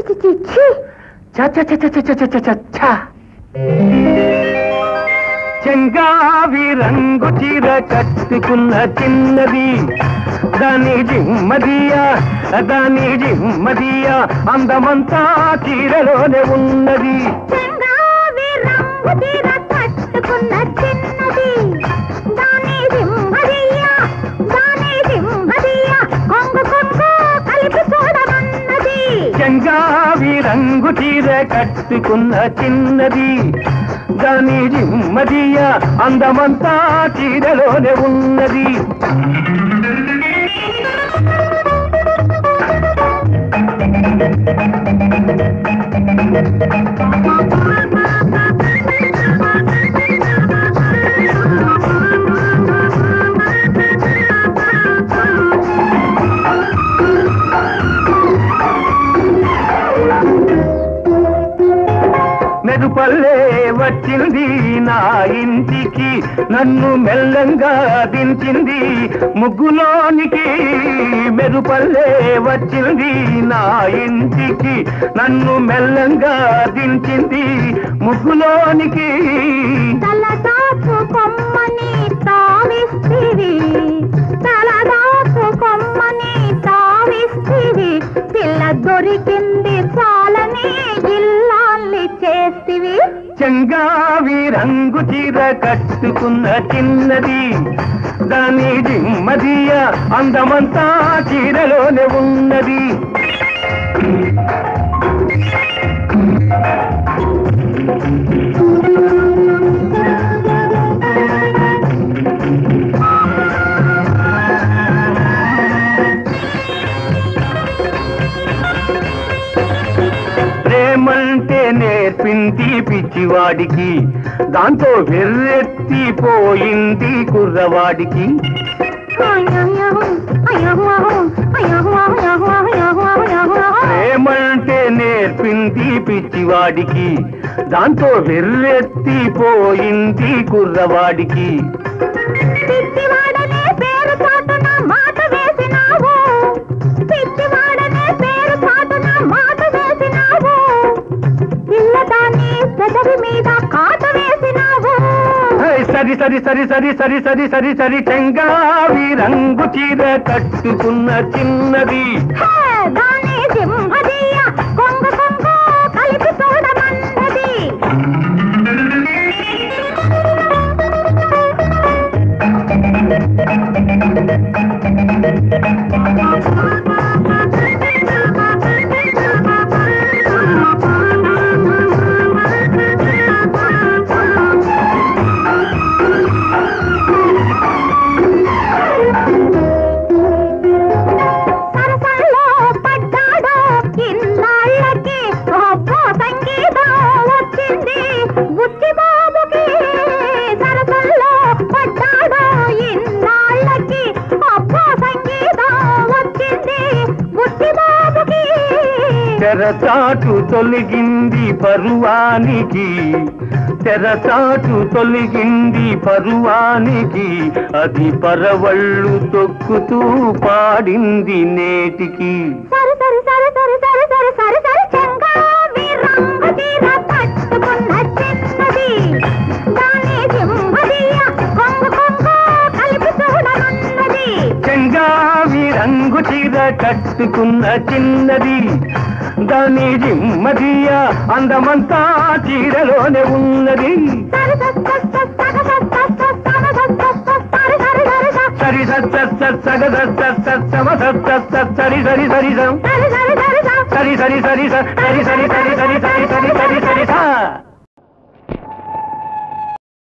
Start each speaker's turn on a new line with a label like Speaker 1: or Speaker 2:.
Speaker 1: చి, చి, చి.
Speaker 2: చ చ చ చ చ చ చ చ చ. చెంగావి రంగు చీర కట్టుకున్న చిన్నది దాని జిమ్మదియా దాని జిమ్మదియా అందమంతా చీరలోనే ఉన్నది
Speaker 1: చెంగావి రంగు చీర కట్టుకున్న చిన్నది దాని సింహదియ్య దాని సింహదియ్య కొంగు కొంగు కలిపి చూడమన్నది
Speaker 2: చెంగావి రంగు చీర కట్టుకున్న చిన్నది దాని జిమ్మదియా అందమంతా చీరలోనే ఉన్నది మెరుపల్లే వచ్చింది నా ఇంటికి నన్ను మెల్లంగా దించింది ముగ్గులోనికి మెరుపల్లే వచ్చింది నా ఇంటికి నన్ను మెల్లంగా దించింది ముగ్గులోనికి
Speaker 1: తలదాపు కొమ్మని తావిస్తివి తలదాపు కొమ్మని తావిస్తివి పిల్ల దొరికింది చాలని ఇల్లాల్ని చేస్తివి
Speaker 2: చెంగావి రంగు చీర కట్టుకున్న చిన్నది దాని జిమ్మదియ అందమంతా చీరలోనే ఉన్నది ప్రేమంటే నేర్పింది పిచ్చివాడికి దాంతో వెర్రెత్తిపోయింది కుర్రవాడికి ప్రేమంటే నేర్పింది పిచ్చివాడికి దాంతో వెర్రెత్తిపోయింది కుర్రవాడికి
Speaker 1: పిచ్చివాడనే పేరు చాటున మాట వేసినావు పిచ్చివాడనే పేరు చాటున మాట వేసినావు పిల్లదాన్ని పెదవి మీద కాట వేసినావు
Speaker 2: హై, సరి సరి సరి సరి సరి సరి సరి సరి చెంగావి రంగు చీర కట్టుకున్న చిన్నది
Speaker 1: హే, దాని సింహదీయ కొంగు కొంగు కలిపి చూడమన్నది సరసల్లో పడ్డాడో ఇన్నాళ్ళకి అబ్బో సంగీతం వచ్చింది బుద్ధి బాబుకి సరసల్లో పడ్డాడో ఇన్నాళ్ళకి అబ్బో సంగీతం వచ్చింది బుద్ధి బాబుకి
Speaker 2: తెరచాటు తొలగింది పరువానికి తెరచాటు తొలగింది పరువానికి అది పరవళ్ళు తొక్కుతూ పాడింది నేటికి
Speaker 1: సరి సరి సరి సరి సరి సరి సరి సరి చెంగావి రంగు తీర పట్టుకున్న చిన్నది దాని సింహదీయ కొంగు కొంగు కలిపి చూడమన్నది
Speaker 2: చెంగావి రంగు చీర కట్టుకున్న చిన్నది దాని జిమ్మదియ అందమంతా చీరలోనే ఉన్నది
Speaker 1: సరి సరి సరి సరి సరి సరి సరి సరి సరి సరి సరి సరి
Speaker 2: సరి సత్ సత్ సత్ సగ సత్ సత్ సత్ సమ సత్ సత్ సత్ సరి సరి సరి సం
Speaker 1: సరి సరి సరి సరి
Speaker 2: సరి సరి సరి స సరి సరి సరి సరి సరి సరి సరి సరి సా